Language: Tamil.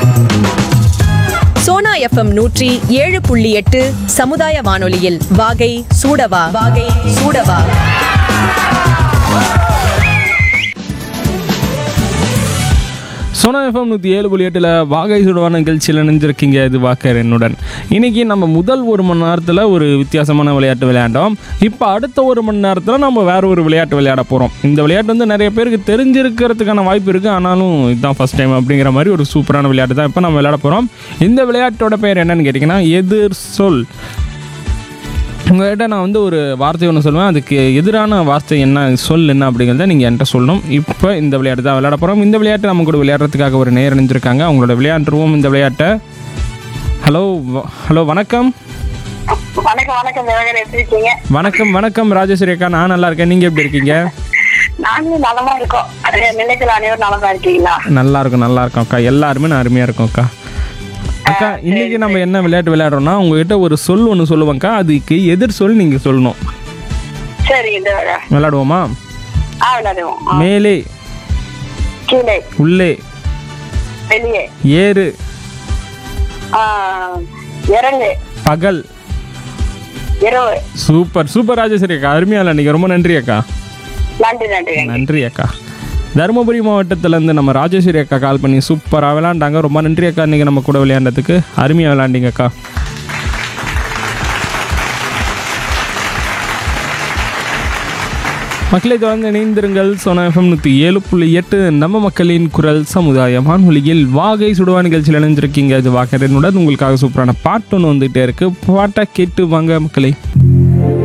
சோனா எஃப்எம் நூற்றி ஏழு புள்ளி எட்டு சமுதாய வானொலியில் வாகை சூடவா வாகை சூடவா சோனா எஃப்எம் நூற்றி ஏழு புள்ளி எட்டில் வாகை சுடுவான நிகழ்ச்சியில் நினைஞ்சிருக்கீங்க இது வாக்கர் என்னுடன் இன்னைக்கு நம்ம முதல் ஒரு மணி நேரத்தில் ஒரு வித்தியாசமான விளையாட்டு விளையாண்டோம் இப்போ அடுத்த ஒரு மணி நேரத்தில் நம்ம வேற ஒரு விளையாட்டு விளையாட போகிறோம் இந்த விளையாட்டு வந்து நிறைய பேருக்கு தெரிஞ்சிருக்கிறதுக்கான வாய்ப்பு இருக்குது ஆனாலும் இதுதான் ஃபஸ்ட் டைம் அப்படிங்கிற மாதிரி ஒரு சூப்பரான விளையாட்டு தான் இப்போ நம்ம விளையாட போகிறோம் இந்த விளையாட்டோட பேர் என்னன்னு கேட்டிங்கன்னா எதிர் சொல் உங்கள்கிட்ட நான் வந்து ஒரு வார்த்தை ஒன்று சொல்லுவேன் அதுக்கு எதிரான வார்த்தை என்ன சொல் என்ன அப்படிங்கிறத நீங்கள் என்கிட்ட சொல்லணும் இப்போ இந்த விளையாட்டு தான் விளையாட போகிறோம் இந்த விளையாட்டு நம்ம கூட விளையாடுறதுக்காக ஒரு நேர் அணிஞ்சிருக்காங்க அவங்களோட விளையாண்டுருவோம் இந்த விளையாட்டை ஹலோ வ- ஹலோ வணக்கம் வணக்கம் வணக்கம் தேவகர் எப்படி இருக்கீங்க வணக்கம் வணக்கம் ராஜேஸ்வரி அக்கா நான் நல்லா இருக்கேன் நீங்கள் எப்படி இருக்கீங்க நாங்களும் நலமா இருக்கோம் அது நிலையத்தில் அனைவரும் நலமா இருக்கீங்களா நல்லா இருக்கும் நல்லா இருக்கும் அக்கா எல்லாருமே நான் அருமையாக இருக்கும் அக்கா அக்கா இன்னைக்கு நம்ம என்ன விளையாட்டு விளையாடுறோம்னா உங்ககிட்ட ஒரு சொல் ஒன்று சொல்லுவேங்க்கா அதுக்கு எதிர் சொல் நீங்கள் சொல்லணும் சரி தேவகர் விளையாடுவோமா ஆ விளையாடுவோம் ஆ, மேலே கீழே உள்ளே வெளியே ஏறு ஆ, இறங்கு பகல் இரவு சூப்பர் சூப்பர் ராஜேஸ்வரி அக்கா அருமையா இல்லை நீங்கள் ரொம்ப நன்றி அக்கா நன்றி நன்றி நன்றி நன்றி அக்கா தருமபுரி மாவட்டத்திலேருந்து நம்ம ராஜேஸ்வரி அக்கா கால் பண்ணி சூப்பராக விளையாண்டாங்க ரொம்ப நன்றி அக்கா நீங்கள் நம்ம கூட விளையாண்டதுக்கு அருமையாக விளையாண்டீங்க அக்கா மக்களை தொடர்ந்து இணைந்திருங்கள் சோனா எஃப்எம் நூற்றி ஏழு புள்ளி எட்டு நம்ம மக்களின் குரல் சமுதாய வானொலியில் வாகை சுடுவா நிகழ்ச்சியில் இணைஞ்சிருக்கீங்க இது வாக்கரனுடன் உங்களுக்காக சூப்பரான பாட்டு ஒன்று வந்துகிட்டே இருக்கு பாட்டை கேட்டு வாங்க மக்களே